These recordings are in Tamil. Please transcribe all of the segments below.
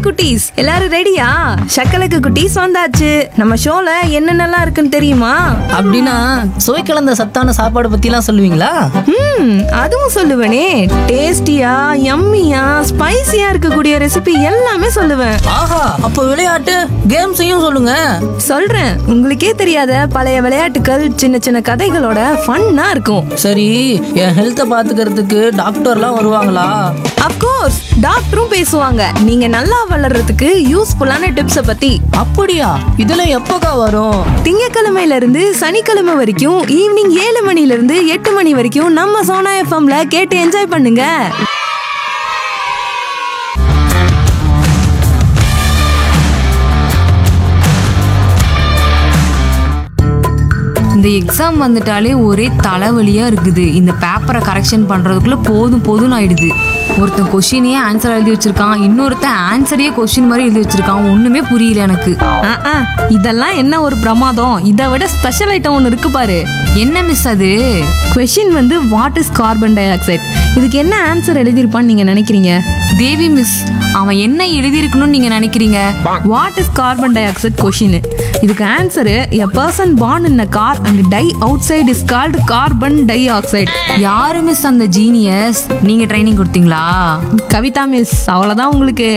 குட்டீஸ் எல்லாரும் ரெடியா சக்கலக்கு குட்டீஸ் வந்தாச்சு நம்ம ஷோல என்னென்னலாம் இருக்குன்னு தெரியுமா அப்படின்னா சுவை கலந்த சத்தான சாப்பாடு பத்திலாம் சொல்லுவீங்களா ம் அதுவும் சொல்லுவேனே டேஸ்டியா யம்மியா ஸ்பைசியா இருக்கக்கூடிய ரெசிபி எல்லாமே சொல்லுவேன் ஆஹா அப்போ விளையாட்டு கேம்ஸையும் சொல்லுங்க சொல்றேன் உங்களுக்கே தெரியாத பழைய விளையாட்டுகள் சின்ன சின்ன கதைகளோட ஃபன்னா இருக்கும் சரி என் ஹெல்த்தை பாத்துக்கிறதுக்கு டாக்டர்லாம் வருவாங்களா அப்கோர்ஸ் டாக்டரும் பேசுவாங்க நீங்க நல்லா வளர்றதுக்கு யூஸ்ஃபுல்லான டிப்ஸ பத்தி அப்படியா இதெல்லாம் எப்போக்கா வரும் திங்கக்கிழமையில இருந்து சனிக்கிழமை வரைக்கும் ஈவினிங் ஏழு மணில இருந்து எட்டு மணி வரைக்கும் நம்ம சோனா எஃப்எம்ல கேட்டு என்ஜாய் பண்ணுங்க இந்த எக்ஸாம் வந்துட்டாலே ஒரே தலைவலியா இருக்குது இந்த பேப்பரை கரெக்ஷன் பண்றதுக்குள்ள போதும் போதும்னு ஆயிடுது ஒருத்தன் கொஷினையே ஆன்சர் எழுதி வச்சிருக்கான் இன்னொருத்தன் ஆன்சரையே கொஷின் மாதிரி எழுதி வச்சிருக்கான் ஒண்ணுமே புரியல எனக்கு ஆ, ஆ, இதெல்லாம் என்ன ஒரு பிரமாதம் இதை விட ஸ்பெஷல் ஐட்டம் ஒன்று இருக்கு பாரு என்ன மிஸ் அது கொஷின் வந்து what is carbon dioxide இதுக்கு என்ன ஆன்சர் எழுதியிருப்பான்னு நீங்க நினைக்கிறீங்க தேவி மிஸ் அவன் என்ன எழுதியிருக்கணும்னு நீங்க நினைக்கிறீங்க what is carbon dioxide question இதுக்கு answer a person born in a car and die outside is called carbon dioxide யாரு மிஸ் அந்த ஜீனியஸ் நீங்க ட்ரைனிங் கொடுத்தீங்களா கவிதா மிஸ் அவ்வளோதான் உங்களுக்கு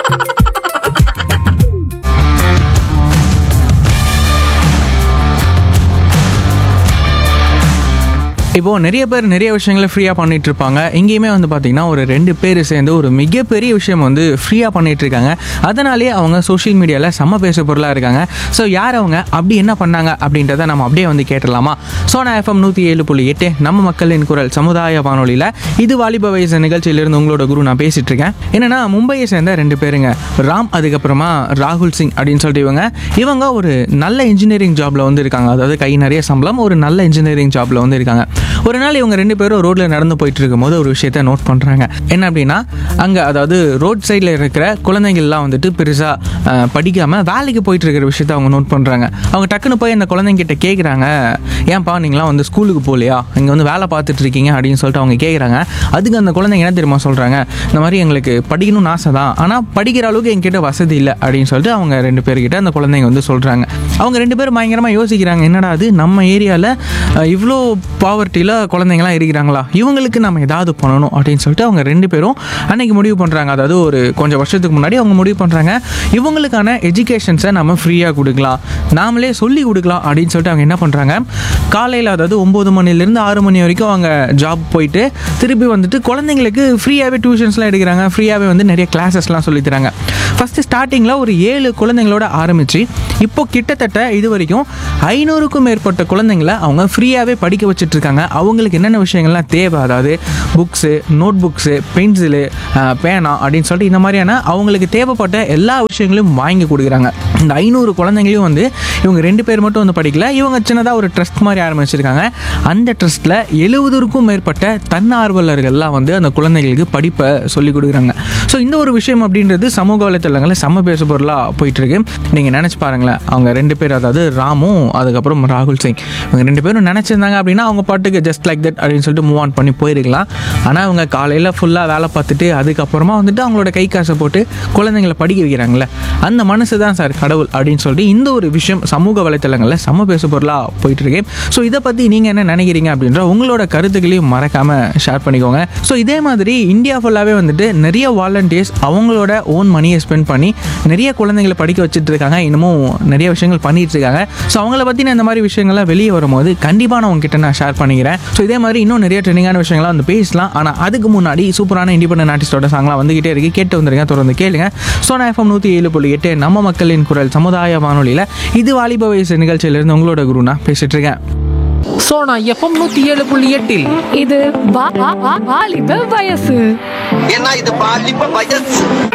இப்போ நிறைய பேர் நிறைய விஷயங்களை ஃப்ரீயாக பண்ணிட்டு இருப்பாங்க இங்கேயுமே வந்து பார்த்தீங்கன்னா ஒரு ரெண்டு பேர் சேர்ந்து ஒரு மிகப்பெரிய விஷயம் வந்து ஃப்ரீயாக பண்ணிட்டு இருக்காங்க அதனாலேயே அவங்க சோஷியல் மீடியாவில் செம்ம பேச பொருளாக இருக்காங்க ஸோ யார் அவங்க அப்படி என்ன பண்ணாங்க அப்படின்றத நம்ம அப்படியே வந்து கேட்டலாமா சோனா எஃப்எம் நூற்றி ஏழு புள்ளி எட்டு நம்ம மக்களின் குரல் சமுதாய வானொலியில் இது வாலிப வயசு நிகழ்ச்சியிலிருந்து உங்களோட குரு நான் பேசிட்டு இருக்கேன் என்னன்னா மும்பையை சேர்ந்த ரெண்டு பேருங்க ராம் அதுக்கப்புறமா ராகுல் சிங் அப்படின்னு சொல்லிட்டு இவங்க இவங்க ஒரு நல்ல இன்ஜினியரிங் ஜாப்ல வந்து இருக்காங்க அதாவது கை நிறைய சம்பளம் ஒரு நல்ல இன்ஜினியரிங் ஜாப்ல வந்து இருக்காங்க ஒரு நாள் இவங்க ரெண்டு பேரும் ரோட்ல நடந்து போயிட்டு இருக்கும்போது ஒரு விஷயத்த நோட் பண்றாங்க என்ன அப்படின்னா அங்க அதாவது ரோட் சைடில் இருக்கிற குழந்தைங்கள்லாம் வந்துட்டு பெருசா அஹ், படிக்காம வேலைக்கு போயிட்டு இருக்கிற விஷயத்த அவங்க நோட் பண்றாங்க அவங்க டக்குன்னு போய் அந்த குழந்தைங்க கிட்ட கேட்குறாங்க ஏன்பா நீங்களாம் வந்து ஸ்கூலுக்கு போகலையா இங்கே வந்து வேலை பார்த்துட்டு இருக்கீங்க அப்படின்னு சொல்லிட்டு அவங்க கேட்குறாங்க அதுக்கு அந்த குழந்தைங்க என்ன தெரியுமா சொல்கிறாங்க இந்த மாதிரி எங்களுக்கு படிக்கணும்னு ஆசை தான் ஆனால் படிக்கிற அளவுக்கு என்கிட்ட வசதி இல்லை அப்படின்னு சொல்லிட்டு அவங்க ரெண்டு பேர்கிட்ட அந்த குழந்தைங்க வந்து சொல்கிறாங்க அவங்க ரெண்டு பேரும் பயங்கரமாக யோசிக்கிறாங்க என்னடா அது நம்ம ஏரியாவில் இவ்வளோ பாவர்ட்டியில் குழந்தைங்களாம் இருக்கிறாங்களா இவங்களுக்கு நம்ம ஏதாவது பண்ணணும் அப்படின்னு சொல்லிட்டு அவங்க ரெண்டு பேரும் அன்னைக்கு முடிவு பண்ணுறாங்க அதாவது ஒரு கொஞ்சம் வருஷத்துக்கு முன்னாடி அவங்க முடிவு பண்ணுறாங்க இவங்களுக்கான எஜுகேஷன்ஸை நம்ம ஃப்ரீயாக கொடுக்கலாம் நாமளே சொல்லி கொடுக்கலாம் அப்படின்னு சொல்லிட்டு அவங்க என்ன பண்ணுறாங்க காலையில் அதாவது ஒம்பது மணிலேருந்து ஆறு மணி வரைக்கும் அவங்க ஜாப் போயிட்டு திருப்பி வந்துட்டு குழந்தைங்களுக்கு ஃப்ரீயாகவே டியூஷன்ஸ்லாம் எடுக்கிறாங்க ஃப்ரீயாகவே வந்து நிறைய கிளாஸஸ்லாம் சொல்லி தராங்க ஃபஸ்ட்டு ஸ்டார்டிங்கில் ஒரு ஏழு குழந்தைங்களோட ஆரம்பித்து இப்போ கிட்டத்தட்ட இது வரைக்கும் ஐநூறுக்கும் மேற்பட்ட குழந்தைங்கள அவங்க ஃப்ரீயாகவே படிக்க வச்சுட்டு இருக்காங்க அவங்களுக்கு என்னென்ன விஷயங்கள்லாம் தேவை அதாவது புக்ஸு நோட் புக்ஸு பென்சிலு பேனா அப்படின்னு சொல்லிட்டு இந்த மாதிரியான அவங்களுக்கு தேவைப்பட்ட எல்லா விஷயங்களையும் வாங்கி கொடுக்குறாங்க இந்த ஐநூறு குழந்தைங்களையும் வந்து இவங்க ரெண்டு பேர் மட்டும் வந்து படிக்கல இவங்க சின்னதாக ஒரு ட்ரஸ்ட் மாதிரி ஆரம்பிச்சிருக்காங்க அந்த ட்ரஸ்ட்டில் எழுபதுக்கும் மேற்பட்ட தன்னார்வலர்கள்லாம் வந்து அந்த குழந்தைகளுக்கு படிப்பை சொல்லிக் கொடுக்குறாங்க ஸோ இந்த ஒரு விஷயம் அப்படின்றது சமூக வலைத்தளங்களில் செம்ம பேசு பொருளாக போயிட்டு இருக்கு நீங்கள் நினச்சி பாருங்களேன் அவங்க ரெண்டு பேர் அதாவது ராமும் அதுக்கப்புறம் ராகுல் சிங் இவங்க ரெண்டு பேரும் நினச்சிருந்தாங்க அப்படின்னா அவங்க பாட்டுக்கு ஜஸ்ட் லைக் தட் அப்படின்னு சொல்லிட்டு மூவ் ஆன் பண்ணி போயிருக்கலாம் ஆனால் அவங்க காலையில் ஃபுல்லாக வேலை பார்த்துட்டு அதுக்கப்புறமா வந்துட்டு அவங்களோட கை காசை போட்டு குழந்தைங்களை படிக்க வைக்கிறாங்களே அந்த மனசு தான் சார் கடவுள் அப்படின்னு சொல்லிட்டு இந்த ஒரு விஷயம் சமூக வலைத்தளங்களில் சம பேசு பொருளாக போயிட்டு இருக்கு ஸோ இதை பற்றி நீங்கள் என்ன நினைக்கிறீங்க அப்படின்ற உங்களோட கருத்துக்களையும் மறக்காமல் ஷேர் பண்ணிக்கோங்க ஸோ இதே மாதிரி இந்தியா ஃபுல்லாகவே வந்துட்டு நிறைய வாலண்டியர்ஸ் அவங்களோட ஓன் மணியை ஸ்பெண்ட் பண்ணி நிறைய குழந்தைங்களை படிக்க வச்சுட்டு இருக்காங்க இன்னமும் நிறைய விஷயங்கள் பண்ணிட்டு இருக்காங்க ஸோ அவங்கள பற்றின இந்த மாதிரி விஷயங்கள்லாம் வெளியே வரும்போது கண்டிப்பாக நான் உங்ககிட்ட நான் ஷேர் பண்ணிக்கிறேன் ஸோ இதே மாதிரி இன்னும் நிறைய ட்ரெண்டிங்கான விஷயங்கள்லாம் வந்து பேசலாம் ஆனால் அதுக்கு முன்னாடி சூப்பரான இண்டிபெண்டன்ட் ஆர்டிஸ்டோட சாங்லாம் வந்துகிட்டே இருக்கு கேட்டு வந்துருங்க தொடர்ந்து கேளுங்க சோனா எஃப்எம் நூற்றி ஏழு புள்ளி எட்டு நம்ம மக்களின் குரல் சமுதாய வானொலியில் இது வாலிப வயசு நிகழ்ச்சியிலிருந்து உங்களோட குரு நான் பேசிட்டு இருக்கேன் சோனா எஃப்எம் நூத்தி ஏழு புள்ளி எட்டில் இது வா- வா- வா- வாலிப வயசு ஏன்னா இது பாலிப்ப வயசு